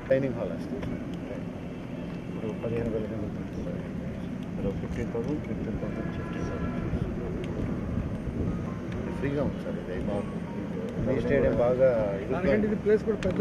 dining hall వేస్తాం ఇప్పుడు పదిహేను వేల కింద పెడుతున్నారు మీరు fifteen thousand fifteen thousand fifty ఫ్రీగా ఉంది సార్ ఇది బాగుంది ఈ స్టేడియం బాగా దానికంటే ఇది ప్లేస్ కూడా పెద్ద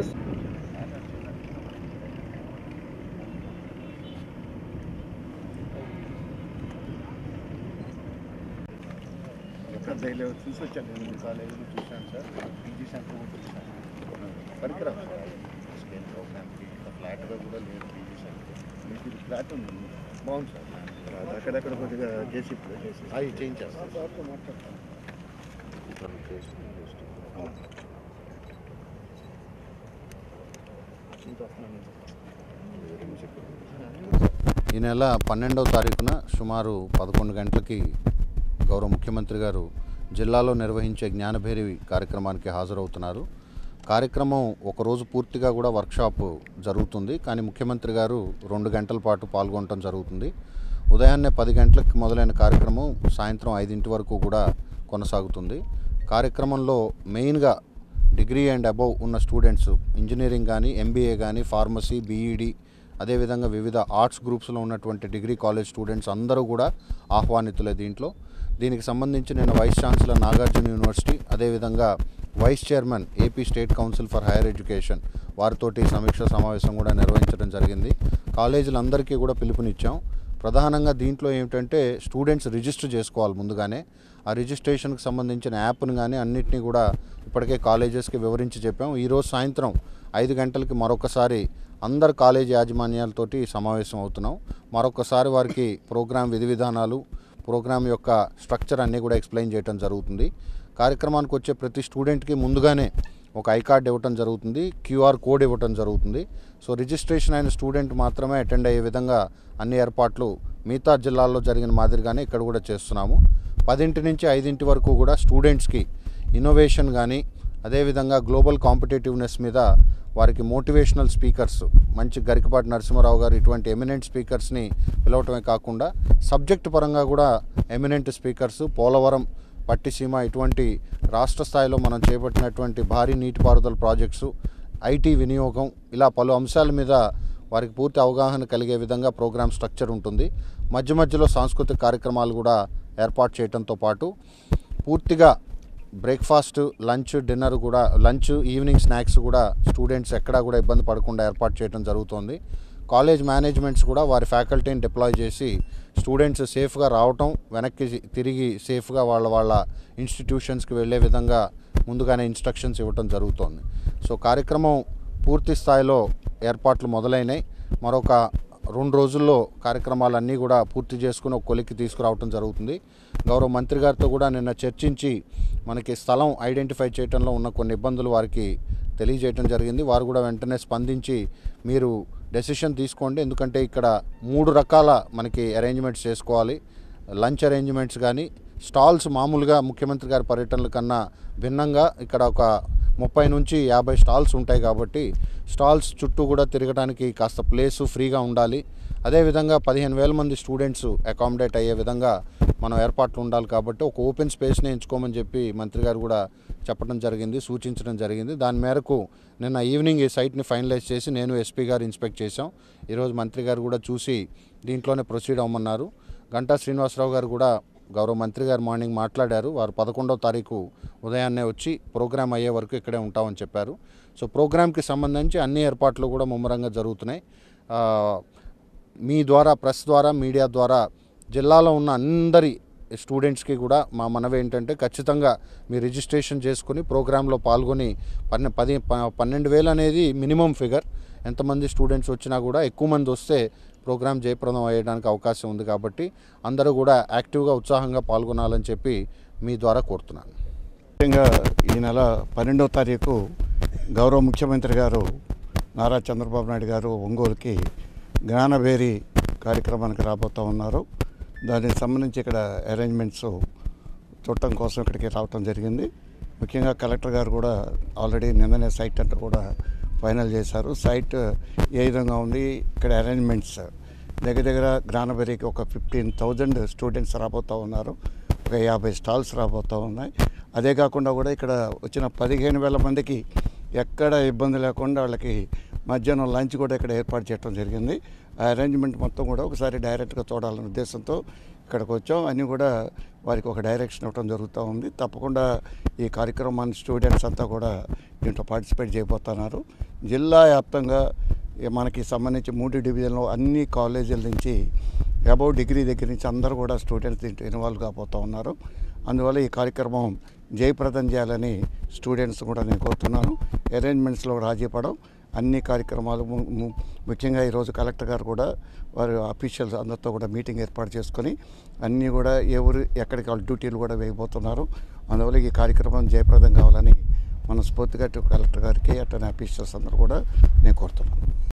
పెద్ద లెవెల్ చూసి వచ్చాను నేను మీ కాలేజీలో చూశాను సార్ పీజీ సెంటర్ కూడా చూశాను పనికిరాదు సార్ స్కేల్ ప్రోగ్రామ్కి ఇట్లా ఫ్లాట్గా కూడా లేదు పీజీ సెంటర్ మీకు ఇది ఫ్లాట్ ఉంది బాగుంది సార్ అది అక్కడక్కడ కొద్దిగా చేసి ఇప్పుడు చేసి అవి చేంజ్ చేస్తాను సార్తో మాట్లాడతాను ఈ నెల పన్నెండవ తారీఖున సుమారు పదకొండు గంటలకి గౌరవ ముఖ్యమంత్రి గారు జిల్లాలో నిర్వహించే జ్ఞానభేరి కార్యక్రమానికి హాజరవుతున్నారు కార్యక్రమం ఒకరోజు పూర్తిగా కూడా వర్క్షాప్ జరుగుతుంది కానీ ముఖ్యమంత్రి గారు రెండు గంటల పాటు పాల్గొనడం జరుగుతుంది ఉదయాన్నే పది గంటలకు మొదలైన కార్యక్రమం సాయంత్రం ఐదింటి వరకు కూడా కొనసాగుతుంది కార్యక్రమంలో మెయిన్గా డిగ్రీ అండ్ అబవ్ ఉన్న స్టూడెంట్స్ ఇంజనీరింగ్ కానీ ఎంబీఏ కానీ ఫార్మసీ బీఈడి అదేవిధంగా వివిధ ఆర్ట్స్ గ్రూప్స్లో ఉన్నటువంటి డిగ్రీ కాలేజ్ స్టూడెంట్స్ అందరూ కూడా ఆహ్వానితులే దీంట్లో దీనికి సంబంధించి నేను వైస్ ఛాన్సలర్ నాగార్జున యూనివర్సిటీ అదేవిధంగా vice chairman AP state council for higher education వారితోటి సమీక్ష సమావేశం కూడా నిర్వహించడం జరిగింది కాలేజీలందరికీ కూడా పిలుపునిచ్చాం ప్రధానంగా దీంట్లో ఏమిటంటే స్టూడెంట్స్ రిజిస్టర్ చేసుకోవాలి ముందుగానే ఆ రిజిస్ట్రేషన్కి సంబంధించిన యాప్ను కానీ అన్నిటినీ కూడా ఇప్పటికే కాలేజెస్కి వివరించి చెప్పాం ఈరోజు సాయంత్రం ఐదు గంటలకి మరొకసారి అందరు కాలేజీ యాజమాన్యాలతోటి సమావేశం అవుతున్నాం మరొకసారి వారికి ప్రోగ్రాం విధి విధానాలు ప్రోగ్రామ్ యొక్క స్ట్రక్చర్ అన్నీ కూడా ఎక్స్ప్లెయిన్ చేయడం జరుగుతుంది కార్యక్రమానికి వచ్చే ప్రతి స్టూడెంట్కి ముందుగానే ఒక ఐ కార్డ్ ఇవ్వటం జరుగుతుంది క్యూఆర్ కోడ్ ఇవ్వటం జరుగుతుంది సో రిజిస్ట్రేషన్ అయిన స్టూడెంట్ మాత్రమే అటెండ్ అయ్యే విధంగా అన్ని ఏర్పాట్లు మిగతా జిల్లాల్లో జరిగిన మాదిరిగానే ఇక్కడ కూడా చేస్తున్నాము పదింటి నుంచి ఐదింటి వరకు కూడా స్టూడెంట్స్కి ఇన్నోవేషన్ కానీ అదేవిధంగా గ్లోబల్ కాంపిటేటివ్నెస్ మీద వారికి మోటివేషనల్ స్పీకర్స్ మంచి గరికపాటి నరసింహారావు గారు ఇటువంటి ఎమినెంట్ స్పీకర్స్ని పిలవటమే కాకుండా సబ్జెక్ట్ పరంగా కూడా ఎమినెంట్ స్పీకర్స్ పోలవరం పట్టిసీమ ఇటువంటి రాష్ట్ర స్థాయిలో మనం చేపట్టినటువంటి భారీ నీటిపారుదల ప్రాజెక్ట్స్ ఐటీ వినియోగం ఇలా పలు అంశాల మీద వారికి పూర్తి అవగాహన కలిగే విధంగా ప్రోగ్రామ్ స్ట్రక్చర్ ఉంటుంది మధ్య మధ్యలో సాంస్కృతిక కార్యక్రమాలు కూడా ఏర్పాటు చేయడంతో పాటు పూర్తిగా బ్రేక్ఫాస్ట్ లంచ్ డిన్నర్ కూడా లంచ్ ఈవినింగ్ స్నాక్స్ కూడా స్టూడెంట్స్ ఎక్కడా కూడా ఇబ్బంది పడకుండా ఏర్పాటు చేయడం జరుగుతోంది కాలేజ్ మేనేజ్మెంట్స్ కూడా వారి ఫ్యాకల్టీని డిప్లాయ్ చేసి స్టూడెంట్స్ సేఫ్గా రావటం వెనక్కి తిరిగి సేఫ్గా వాళ్ళ వాళ్ళ ఇన్స్టిట్యూషన్స్కి వెళ్ళే విధంగా ముందుగానే ఇన్స్ట్రక్షన్స్ ఇవ్వటం జరుగుతోంది సో కార్యక్రమం పూర్తి స్థాయిలో ఏర్పాట్లు మొదలైనాయి మరొక రెండు రోజుల్లో కార్యక్రమాలన్నీ కూడా పూర్తి చేసుకుని ఒక కొలిక్కి తీసుకురావటం జరుగుతుంది గౌరవ మంత్రి గారితో కూడా నిన్న చర్చించి మనకి స్థలం ఐడెంటిఫై చేయడంలో ఉన్న కొన్ని ఇబ్బందులు వారికి తెలియజేయడం జరిగింది వారు కూడా వెంటనే స్పందించి మీరు డెసిషన్ తీసుకోండి ఎందుకంటే ఇక్కడ మూడు రకాల మనకి అరేంజ్మెంట్స్ చేసుకోవాలి లంచ్ అరేంజ్మెంట్స్ కానీ స్టాల్స్ మామూలుగా ముఖ్యమంత్రి గారి పర్యటనల కన్నా భిన్నంగా ఇక్కడ ఒక ముప్పై నుంచి యాభై స్టాల్స్ ఉంటాయి కాబట్టి స్టాల్స్ చుట్టూ కూడా తిరగడానికి కాస్త ప్లేసు ఫ్రీగా ఉండాలి అదేవిధంగా పదిహేను వేల మంది స్టూడెంట్స్ అకామిడేట్ అయ్యే విధంగా మనం ఏర్పాట్లు ఉండాలి కాబట్టి ఒక ఓపెన్ స్పేస్ని ఎంచుకోమని చెప్పి మంత్రి గారు కూడా చెప్పడం జరిగింది సూచించడం జరిగింది దాని మేరకు నిన్న ఈవినింగ్ ఈ సైట్ని ఫైనలైజ్ చేసి నేను ఎస్పీ గారు ఇన్స్పెక్ట్ చేశాం ఈరోజు మంత్రి గారు కూడా చూసి దీంట్లోనే ప్రొసీడ్ అవ్వమన్నారు గంటా శ్రీనివాసరావు గారు కూడా గౌరవ మంత్రి గారు మార్నింగ్ మాట్లాడారు వారు పదకొండవ తారీఖు ఉదయాన్నే వచ్చి ప్రోగ్రామ్ అయ్యే వరకు ఇక్కడే ఉంటామని చెప్పారు సో ప్రోగ్రామ్కి సంబంధించి అన్ని ఏర్పాట్లు కూడా ముమ్మరంగా జరుగుతున్నాయి ఆ, మీ ద్వారా ప్రెస్ ద్వారా మీడియా ద్వారా జిల్లాలో ఉన్న అందరి స్టూడెంట్స్కి కూడా మా మనవి ఏంటంటే ఖచ్చితంగా మీ రిజిస్ట్రేషన్ చేసుకుని ప్రోగ్రాంలో పాల్గొని పన్నె పది ప- పన్నెండు వేలు అనేది మినిమం ఫిగర్ ఎంతమంది స్టూడెంట్స్ వచ్చినా కూడా ఎక్కువ మంది వస్తే ప్రోగ్రామ్ జయప్రదం అయ్యడానికి అవకాశం ఉంది కాబట్టి అందరూ కూడా యాక్టివ్గా ఉత్సాహంగా పాల్గొనాలని చెప్పి మీ ద్వారా కోరుతున్నాను ముఖ్యంగా ఈ నెల పన్నెండవ తారీఖు గౌరవ ముఖ్యమంత్రి గారు నారా చంద్రబాబు నాయుడు గారు ఒంగోలుకి జ్ఞానభేరి కార్యక్రమానికి రాబోతూ ఉన్నారు దానికి సంబంధించి ఇక్కడ అరేంజ్మెంట్స్ చూడటం కోసం ఇక్కడికి రావటం జరిగింది ముఖ్యంగా కలెక్టర్ గారు కూడా ఆల్రెడీ నిన్ననే సైట్ అంతా కూడా ఫైనల్ చేశారు సైట్ ఏ విధంగా ఉంది ఇక్కడ అరేంజ్మెంట్స్ దగ్గర దగ్గర జ్ఞానబెరికి ఒక ఫిఫ్టీన్ థౌజండ్ స్టూడెంట్స్ రాబోతూ ఉన్నారు ఒక యాభై స్టాల్స్ రాబోతూ ఉన్నాయి అదే కాకుండా కూడా ఇక్కడ వచ్చిన పదిహేను వేల మందికి ఎక్కడ ఇబ్బంది లేకుండా వాళ్ళకి మధ్యాహ్నం లంచ్ కూడా ఇక్కడ ఏర్పాటు చేయడం జరిగింది ఆ అరేంజ్మెంట్ మొత్తం కూడా ఒకసారి డైరెక్ట్గా చూడాలనే ఉద్దేశంతో ఇక్కడికి వచ్చాం అన్నీ కూడా వారికి ఒక డైరెక్షన్ ఇవ్వడం జరుగుతూ ఉంది తప్పకుండా ఈ కార్యక్రమాన్ని స్టూడెంట్స్ అంతా కూడా దీంట్లో పార్టిసిపేట్ చేయబోతున్నారు జిల్లా వ్యాప్తంగా ఈ మనకి సంబంధించి మూడు డివిజన్లో అన్ని కాలేజీల నుంచి అబౌవ్ డిగ్రీ దగ్గర నుంచి అందరూ కూడా స్టూడెంట్స్ దీంట్లో ఇన్వాల్వ్ కాబోతూ ఉన్నారు అందువల్ల ఈ కార్యక్రమం జయప్రదం చేయాలని స్టూడెంట్స్ కూడా నేను కోరుతున్నాను అరేంజ్మెంట్స్లో రాజీ పడం అన్ని కార్యక్రమాలు ము- ము- ముఖ్యంగా ఈరోజు కలెక్టర్ గారు కూడా వారి అఫీషియల్స్ అందరితో కూడా మీటింగ్ ఏర్పాటు చేసుకొని అన్నీ కూడా ఎవరు ఎక్కడికి వాళ్ళ డ్యూటీలు కూడా వేయబోతున్నారు అందువల్ల ఈ కార్యక్రమం జయప్రదం కావాలని మనస్ఫూర్తిగా అటు కలెక్టర్ గారికి అటు అఫీషియల్స్ అందరూ కూడా నేను కోరుతున్నాను